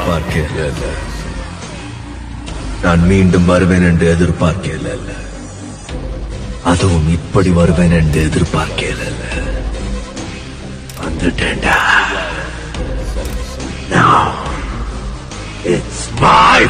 எதிர்பார்க்கல நான் மீண்டும் வருவேன் என்று எதிர்பார்க்கல அதுவும் இப்படி வருவேன் என்று எதிர்பார்க்கல வந்துட்டேன்டா Now it's my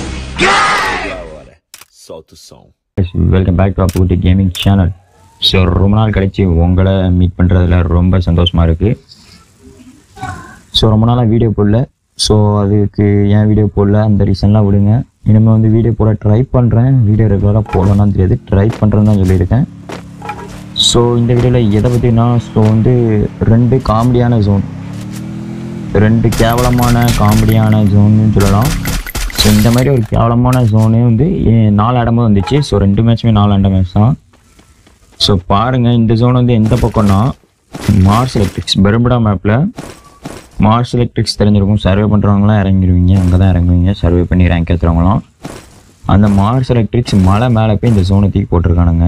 Solta o som. Welcome back to Appukutti gaming channel so ரொம்ப நாள் கழிச்சு உங்களை மீட் பண்ணுறதுல ரொம்ப சந்தோஷமாக இருக்குது ஸோ ரொம்ப நாளாக வீடியோ போடல ஸோ அதுக்கு ஏன் வீடியோ போடல அந்த ரீசன்லாம் விடுங்க இனிமேல் வந்து வீடியோ போட ட்ரை பண்ணுறேன் வீடியோ ரெகுலராக போடணும்னு தெரியாது ட்ரை பண்ணுறேன்னு தான் சொல்லியிருக்கேன் ஸோ இந்த வீடியோவில் எதை பற்றினா ஸோ வந்து ரெண்டு காமெடியான ஜோன் ரெண்டு கேவலமான காமெடியான ஜோன்னு சொல்லலாம் ஸோ இந்த மாதிரி ஒரு கேவலமான ஜோனே வந்து ஏ- நாலு இடமும் வந்துச்சு ஸோ ரெண்டு மேட்சுமே நாலு அண்ட மேட்ச் தான் ஸோ பாருங்கள் இந்த ஜோன் வந்து எந்த பக்கம்னா மார்ஸ் எலக்ட்ரிக்ஸ் பெரும்படா மேப்பில் மார்ஸ் எலக்ட்ரிக்ஸ் தெரிஞ்சிருக்கும் சர்வே பண்ணுறவங்களாம் இறங்கிடுவீங்க அங்கே தான் இறங்குவீங்க சர்வே பண்ணி ரேங்க் ஏற்றுறவங்களாம் அந்த மார்ஸ் எலக்ட்ரிக்ஸ் மலை மேலே போய் இந்த ஜோனை தூக்கி போட்டிருக்கானுங்க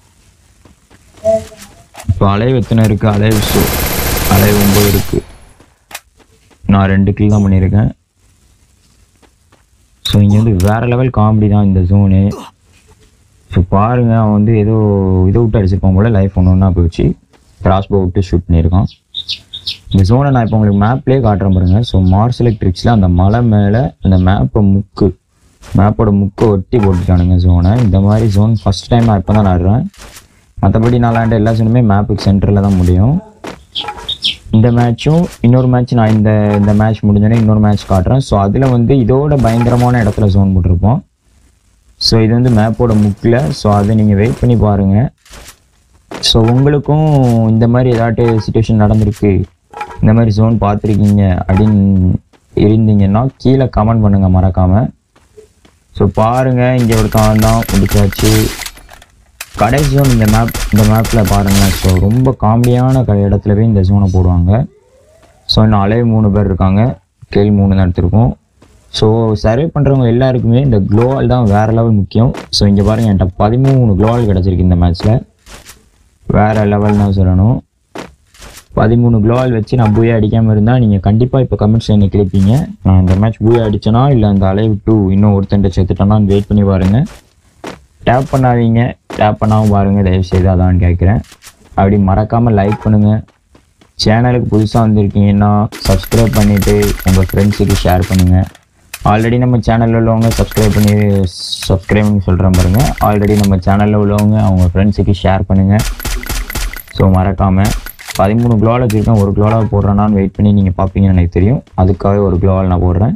இப்போ அலைவு எத்தனை இருக்குது அலைவு ஸோ அலைவு ஒம்பது இருக்குது நான் ரெண்டு கில் தான் பண்ணியிருக்கேன் ஸோ இங்கே வந்து வேற லெவல் காமெடி தான் இந்த ஜோனு ஸோ பாருங்க அவன் வந்து ஏதோ இதை விட்டு அடிச்சிருப்பான் போல லைஃப் ஒன்று ஒன்றா போயிடுச்சு கிராஸ் போ விட்டு ஷூட் பண்ணியிருக்கான் இந்த ஜோனை நான் இப்போ உங்களுக்கு மேப்லேயே காட்டுறேன் பாருங்க ஸோ மார்ஸ் எலக்ட்ரிக்ஸில் அந்த மலை மேலே அந்த மேப்பை முக்கு மேப்போட முக்கை ஒட்டி போட்டுட்டானுங்க ஜோனை இந்த மாதிரி ஜோன் ஃபர்ஸ்ட் டைம் நான் இப்போ தான் ஆடுறேன் மற்றபடி நான் விளையாண்ட எல்லா ஜோனுமே மேப்புக்கு சென்டரில் தான் முடியும் இந்த மேட்சும் இன்னொரு மேட்ச் நான் இந்த இந்த மேட்ச் முடிஞ்சோடனே இன்னொரு மேட்ச் காட்டுறேன் ஸோ அதில் வந்து இதோட பயங்கரமான இடத்துல ஜோன் போட்டிருப்போம் ஸோ இது வந்து மேப்போட முக்கில் ஸோ அதை நீங்கள் வெயிட் பண்ணி பாருங்கள் ஸோ உங்களுக்கும் இந்த மாதிரி ஏதாட்டு சுச்சுவேஷன் நடந்திருக்கு இந்த மாதிரி ஜோன் பார்த்துருக்கீங்க அப்படின்னு இருந்தீங்கன்னா கீழே கமெண்ட் பண்ணுங்கள் மறக்காமல் ஸோ பாருங்கள் இங்கே ஒரு தான் முடிச்சாச்சு கடைசி ஜோன் இந்த மேப் இந்த மேப்பில் பாருங்களேன் ஸோ ரொம்ப காமெடியான க இடத்துல போய் இந்த ஜோனை போடுவாங்க ஸோ இன்னும் அலைவு மூணு பேர் இருக்காங்க கேள் மூணு தான் எடுத்திருக்கோம் ஸோ சர்வே பண்ணுறவங்க எல்லாருக்குமே இந்த க்ளோவால் தான் வேறு லெவல் முக்கியம் ஸோ இங்கே பாருங்கள் என்கிட்ட பதிமூணு க்ளோவால் கிடச்சிருக்கு இந்த மேட்ச்சில் வேறு லெவல் தான் சொல்லணும் பதிமூணு க்ளோவால் வச்சு நான் பூயா அடிக்காமல் இருந்தால் நீங்கள் கண்டிப்பாக இப்போ கமெண்ட்ஸ் என்ன கிளிப்பீங்க நான் இந்த மேட்ச் பூயா அடிச்சேனா இல்லை அந்த அலைவு டூ இன்னும் ஒருத்தன்ட்ட சேர்த்துட்டேனான்னு வெயிட் பண்ணி பாருங்கள் டேப் பண்ணாதீங்க டேப் பண்ணாமல் பாருங்கள் தயவு செய்து அதான் கேட்குறேன் அப்படி மறக்காமல் லைக் பண்ணுங்கள் சேனலுக்கு புதுசாக வந்திருக்கீங்கன்னா சப்ஸ்கிரைப் பண்ணிவிட்டு உங்கள் ஃப்ரெண்ட்ஸுக்கு ஷேர் பண்ணுங்கள் ஆல்ரெடி நம்ம சேனலில் உள்ளவங்க சப்ஸ்கிரைப் பண்ணி சப்ஸ்கிரைப்னு சொல்கிறேன் பாருங்கள் ஆல்ரெடி நம்ம சேனலில் உள்ளவங்க அவங்க ஃப்ரெண்ட்ஸுக்கு ஷேர் பண்ணுங்கள் ஸோ மறக்காமல் பதிமூணு க்ளோவில் வச்சுருக்கேன் ஒரு க்ளோவில் போடுறேன்னான்னு வெயிட் பண்ணி நீங்கள் பார்ப்பீங்கன்னு எனக்கு தெரியும் அதுக்காகவே ஒரு க்ளோவால் நான் போடுறேன்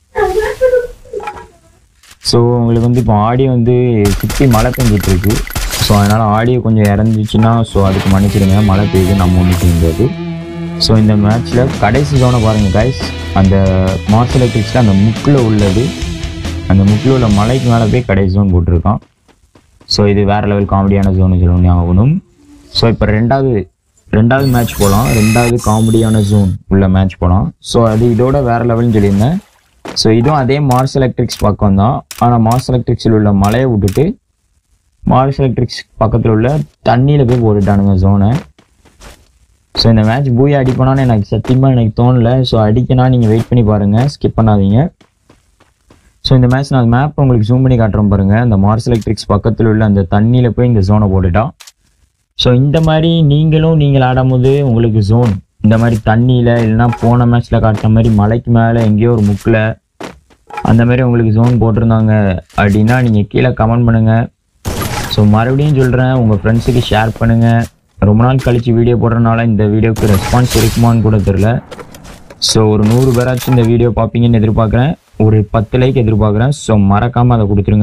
ஸோ உங்களுக்கு வந்து இப்போ ஆடியோ வந்து சுற்றி மழை பெஞ்சிட்டு இருக்கு ஸோ அதனால் ஆடியோ கொஞ்சம் இறந்துச்சுன்னா ஸோ அதுக்கு மன்னிச்சிடுங்க மழை பெய்யுது நம்ம ஒன்றும் செய்ய முடியாது ஸோ இந்த மேட்ச்சில் கடைசி ஜோனை பாருங்கள் கைஸ் அந்த மார்ஷல் எலக்ட்ரிக்ஸில் அந்த முக்கில் உள்ளது அந்த முக்கில் உள்ள மலைக்கு மேலே போய் கடைசி ஜோன் போட்டிருக்கான் ஸோ இது வேறு லெவல் காமெடியான ஜோன் சொல்லணும் ஆகணும் ஸோ இப்போ ரெண்டாவது ரெண்டாவது மேட்ச் போகலாம் ரெண்டாவது காமெடியான ஜோன் உள்ள மேட்ச் போகலாம் ஸோ அது இதோட வேறு லெவல்னு சொல்லியிருந்தேன் ஸோ இதுவும் அதே மார்ஸ் எலக்ட்ரிக்ஸ் பக்கம் தான் ஆனால் மார்ஸ் எலக்ட்ரிக்ஸில் உள்ள மலையை விட்டுட்டு மார்ஸ் எலக்ட்ரிக்ஸ் பக்கத்தில் உள்ள தண்ணியில் போய் போட்டுட்டானுங்க ஜோனை ஸோ இந்த மேட்ச் பூயா அடிப்போனான்னு எனக்கு சத்தியமாக எனக்கு தோணல ஸோ அடிக்கனா நீங்கள் வெயிட் பண்ணி பாருங்கள் ஸ்கிப் பண்ணாதீங்க ஸோ இந்த மேட்ச் நான் மேப் உங்களுக்கு ஜூம் பண்ணி காட்டுறேன் பாருங்கள் அந்த மார்ஸ் எலக்ட்ரிக்ஸ் பக்கத்தில் உள்ள அந்த தண்ணியில் போய் இந்த ஜோனை போட்டுட்டான் ஸோ இந்த மாதிரி நீங்களும் நீங்கள் ஆடும்போது உங்களுக்கு ஜோன் இந்த மாதிரி தண்ணியில் இல்லைன்னா போன மேட்ச்சில் காட்டுற மாதிரி மலைக்கு மேலே எங்கேயோ ஒரு முக்கில் அந்த மாதிரி உங்களுக்கு ஜோன் போட்டிருந்தாங்க அப்படின்னா நீங்கள் கீழே கமெண்ட் பண்ணுங்கள் ஸோ மறுபடியும் சொல்கிறேன் உங்கள் ஃப்ரெண்ட்ஸுக்கு ஷேர் பண்ணுங்கள் ரொம்ப நாள் கழித்து வீடியோ போடுறதுனால இந்த வீடியோக்கு ரெஸ்பான்ஸ் இருக்குமான்னு கூட தெரில ஸோ ஒரு நூறு பேராச்சும் இந்த வீடியோ பார்ப்பீங்கன்னு எதிர்பார்க்குறேன் ஒரு பத்து லைக் எதிர்பார்க்குறேன் ஸோ மறக்காமல் அதை கொடுத்துருங்க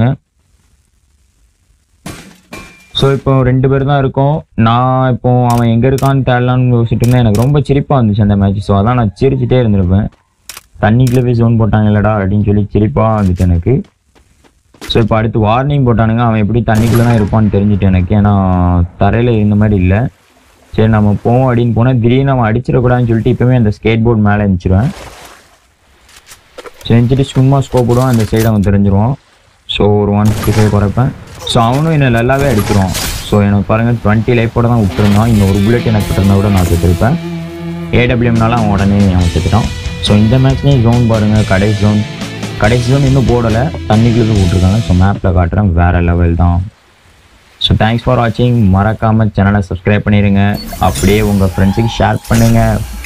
ஸோ இப்போ ரெண்டு பேர் தான் இருக்கோம் நான் இப்போ அவன் எங்கே இருக்கான்னு தேடலான்னு யோசிச்சுட்டு இருந்தேன் எனக்கு ரொம்ப சிரிப்பாக இருந்துச்சு அந்த மேட்ச் ஸோ அதான் நான் சிரிச்சிட்டே இருந்திருப்பேன் தண்ணிக்குள்ளே போய் ஜோன் போட்டாங்க இல்லடா அப்படின்னு சொல்லி சிரிப்பாக வந்துச்சு எனக்கு ஸோ இப்போ அடுத்து வார்னிங் போட்டானுங்க அவன் எப்படி தண்ணிக்குள்ளே தான் இருப்பான்னு தெரிஞ்சுட்டு எனக்கு ஏன்னா தரையில் இருந்த மாதிரி இல்லை சரி நம்ம போவோம் அப்படின்னு போனால் திடீர்னு அவன் அடிச்சிடக்கூடாதுன்னு சொல்லிட்டு இப்போவே அந்த ஸ்கேட் போர்டு மேலே இருந்துச்சிருவேன் செஞ்சுட்டு சும்மா ஸ்கோப் விடுவான் அந்த சைடு அவன் தெரிஞ்சிருவான் ஸோ ஒரு ஒன் ஃபிஃப்டி ஃபைவ் குறைப்பேன் ஸோ அவனும் என்னை நல்லாவே அடிச்சிருவான் ஸோ எனக்கு பாருங்கள் டுவெண்ட்டி லைஃபோட தான் விட்டுருந்தான் இன்னும் ஒரு புல்லட் எனக்கு விட்டுருந்தா கூட நான் செத்துருப்பேன் ஏடபிள்யூம்னால அவன் உடனே அவன் செத்துட்டான் ஸோ இந்த மேட்ச்லேயும் ஜோன் பாருங்கள் கடைசி ஜோன் கடைசி ஜோன் இன்னும் போடலை தண்ணிக்குள்ளே விட்ருக்காங்க ஸோ மேப்பில் காட்டுறேன் வேறு லெவல் தான் ஸோ தேங்க்ஸ் ஃபார் வாட்சிங் மறக்காமல் சேனலை சப்ஸ்கிரைப் பண்ணிடுங்க அப்படியே உங்கள் ஃப்ரெண்ட்ஸுக்கு ஷேர் பண்ணுங்கள்